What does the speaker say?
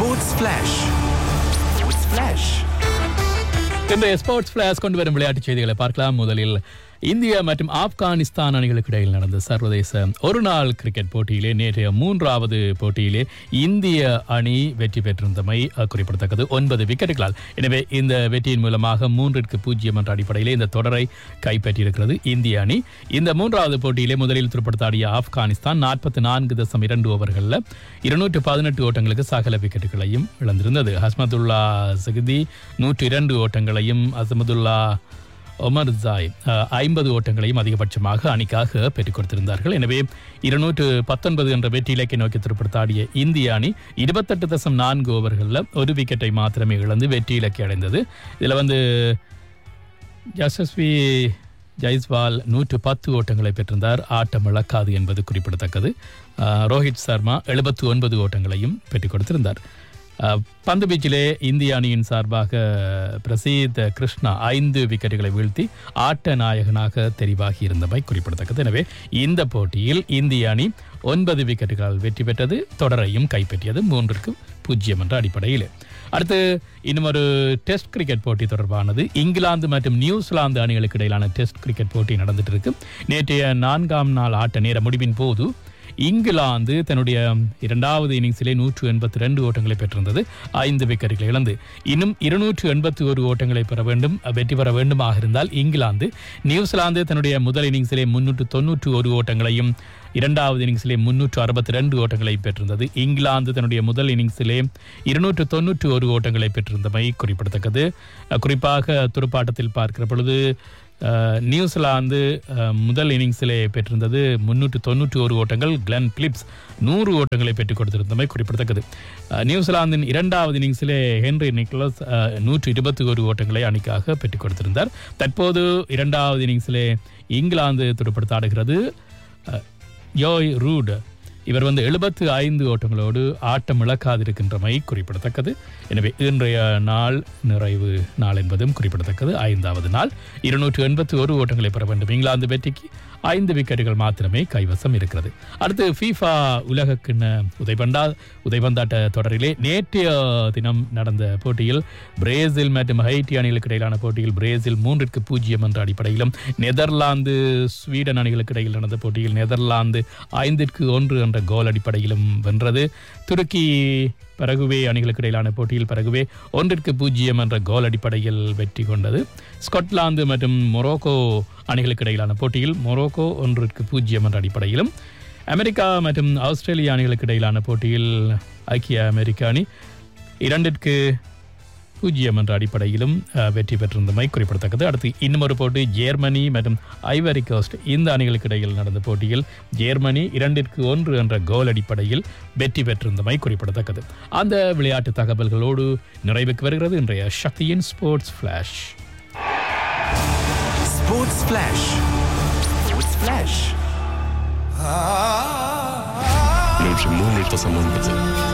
sports flash flash இன்றைய sports flash கொண்டு வரும் விளையாட்டுச் செய்திகளை பார்க்கலாம் முதலில் இந்தியா மற்றும் ஆப்கானிஸ்தான் அணிகளுக்கு இடையில் நடந்த சர்வதேச ஒருநாள் கிரிக்கெட் போட்டியிலே நேற்றைய மூன்றாவது போட்டியிலே இந்திய அணி வெற்றி பெற்றிருந்தமை அஹ், குறிப்பிடத்தக்கது ஒன்பது விக்கெட்டுகளால் எனவே இந்த வெற்றியின் மூலமாக மூன்றிற்கு பூஜ்ஜியம் என்ற அடிப்படையிலே இந்த தொடரை கைப்பற்றியிருக்கிறது இந்திய அணி இந்த மூன்றாவது போட்டியிலே முதலில் துடுப்படுத்தாடிய ஆப்கானிஸ்தான் நாற்பத்தி நான்கு தசம் இரண்டு ஓவர்களில் இருநூற்று பதினெட்டு ஓட்டங்களுக்கு சகல விக்கெட்டுகளையும் இழந்திருந்தது ஹஸ்மதுல்லா சகிதி நூற்று இரண்டு ஓட்டங்களையும் அசமதுல்லா ஒமர் ஜாய் ஐம்பது ஓட்டங்களையும் அதிகபட்சமாக அணிக்காக பெற்றுக் கொடுத்திருந்தார்கள் எனவே இருநூற்று பத்தொன்பது என்ற வெற்றி இலக்கை நோக்கி திருப்படுத்தாடிய இந்திய அணி இருபத்தெட்டு தசம் நான்கு ஓவர்களில் ஒரு விக்கெட்டை மாத்திரமே இழந்து வெற்றி இலக்கை அடைந்தது இதில் வந்து யசஸ்வி ஜெய்ஸ்வால் நூற்று பத்து ஓட்டங்களை பெற்றிருந்தார் ஆட்டம் இழக்காது என்பது குறிப்பிடத்தக்கது அஹ், ரோஹித் சர்மா எழுபத்து ஒன்பது ஓட்டங்களையும் பெற்றுக் கொடுத்திருந்தார் அஹ், பந்து வீச்சிலே இந்திய அணியின் சார்பாக பிரசீத் கிருஷ்ணா ஐந்து விக்கெட்டுகளை வீழ்த்தி ஆட்ட நாயகனாக தெரிவாகி இருந்தமை குறிப்பிடத்தக்கது எனவே இந்த போட்டியில் இந்திய அணி ஒன்பது விக்கெட்டுகளால் வெற்றி பெற்றது தொடரையும் கைப்பற்றியது மூன்றுக்கு பூஜ்ஜியம் என்ற அடிப்படையில் அடுத்து இன்னும் ஒரு டெஸ்ட் கிரிக்கெட் போட்டி தொடர்பானது இங்கிலாந்து மற்றும் நியூசிலாந்து அணிகளுக்கு இடையிலான டெஸ்ட் கிரிக்கெட் போட்டி நடந்துட்டு இருக்கு நேற்றைய நான்காம் நாள் ஆட்ட நேர முடிவின் போது இங்கிலாந்து தன்னுடைய இரண்டாவது இன்னிங்ஸிலே நூற்று எண்பத்தி ரெண்டு ஓட்டங்களை பெற்றிருந்தது ஐந்து விக்கெட்டுகளை இழந்து இன்னும் இருநூற்று எண்பத்தி ஒரு ஓட்டங்களை பெற வேண்டும் வெற்றி பெற வேண்டுமாக இருந்தால் இங்கிலாந்து நியூசிலாந்து தன்னுடைய முதல் இன்னிங்ஸிலே முன்னூற்று தொன்னூற்று ஒரு ஓட்டங்களையும் இரண்டாவது இன்னிங்ஸிலே முன்னூற்று அறுபத்தி ரெண்டு ஓட்டங்களை பெற்றிருந்தது இங்கிலாந்து தன்னுடைய முதல் இன்னிங்ஸிலே இருநூற்று தொன்னூற்று ஒரு ஓட்டங்களை பெற்றிருந்தமை குறிப்பிடத்தக்கது அஹ் குறிப்பாக துடுப்பாட்டத்தில் பார்க்கிற பொழுது அஹ், நியூசிலாந்து அஹ், முதல் இன்னிங்ஸிலே பெற்றிருந்தது முன்னூற்று தொன்னூற்றி ஒரு ஓட்டங்கள் கிளென் பிலிப்ஸ் நூறு ஓட்டங்களை பெற்றுக் கொடுத்திருந்தமை குறிப்பிடத்தக்கது அஹ், நியூசிலாந்தின் இரண்டாவது இன்னிங்ஸிலே ஹென்ரி நிக்லஸ் அஹ், நூற்று இருபத்தி ஒரு ஓட்டங்களை அணிக்காக பெற்றுக் கொடுத்திருந்தார் தற்போது இரண்டாவது இன்னிங்ஸிலே இங்கிலாந்து துடுப்படுத்தாடுகிறது அஹ், யோய் ரூட் இவர் வந்து எழுபத்து ஐந்து ஓட்டங்களோடு ஆட்டம் இழக்காதிருக்கின்றமை குறிப்பிடத்தக்கது எனவே இன்றைய நாள் நிறைவு நாள் என்பதும் குறிப்பிடத்தக்கது ஐந்தாவது நாள் இருநூற்று எண்பத்தி ஒரு ஓட்டங்களை பெற வேண்டும் இங்கிலாந்து வெற்றிக்கு ஐந்து விக்கெட்டுகள் மாத்திரமே கைவசம் இருக்கிறது அடுத்து ஃபீஃபா உலக கிண்ண உதைபண்டா உதைபந்தாட்ட தொடரிலே நேற்றைய தினம் நடந்த போட்டியில் பிரேசில் மற்றும் ஹைட்டி அணிகளுக்கு இடையிலான போட்டியில் பிரேசில் மூன்றிற்கு பூஜ்ஜியம் என்ற அடிப்படையிலும் நெதர்லாந்து ஸ்வீடன் அணிகளுக்கு இடையில் நடந்த போட்டியில் நெதர்லாந்து ஐந்திற்கு ஒன்று என்ற கோல் அடிப்படையிலும் வென்றது துருக்கி பரகுவே அணிகளுக்கு இடையிலான போட்டியில் பரகுவே ஒன்றிற்கு பூஜ்ஜியம் என்ற கோல் அடிப்படையில் வெற்றி கொண்டது ஸ்காட்லாந்து மற்றும் மொரோக்கோ அணிகளுக்கு இடையிலான போட்டியில் மொரோக்கோ ஒன்றிற்கு பூஜ்ஜியம் என்ற அடிப்படையிலும் அமெரிக்கா மற்றும் ஆஸ்திரேலிய அணிகளுக்கு இடையிலான போட்டியில் ஐக்கிய அமெரிக்க அணி இரண்டிற்கு பூஜ்ஜியம் என்ற அடிப்படையிலும் அஹ், வெற்றி பெற்றிருந்தமை குறிப்பிடத்தக்கது அடுத்து இன்னும் ஒரு போட்டி ஜெர்மனி மற்றும் ஐவரி கோஸ்ட் இந்த அணிகளுக்கு இடையில் நடந்த போட்டியில் ஜெர்மனி இரண்டிற்கு ஒன்று என்ற கோல் அடிப்படையில் வெற்றி பெற்றிருந்தமை குறிப்பிடத்தக்கது அந்த விளையாட்டு தகவல்களோடு நிறைவுக்கு வருகிறது இன்றைய சக்தியின் sports flash sports flash flash நூற்றி மூன்று தசம் ஒன்பது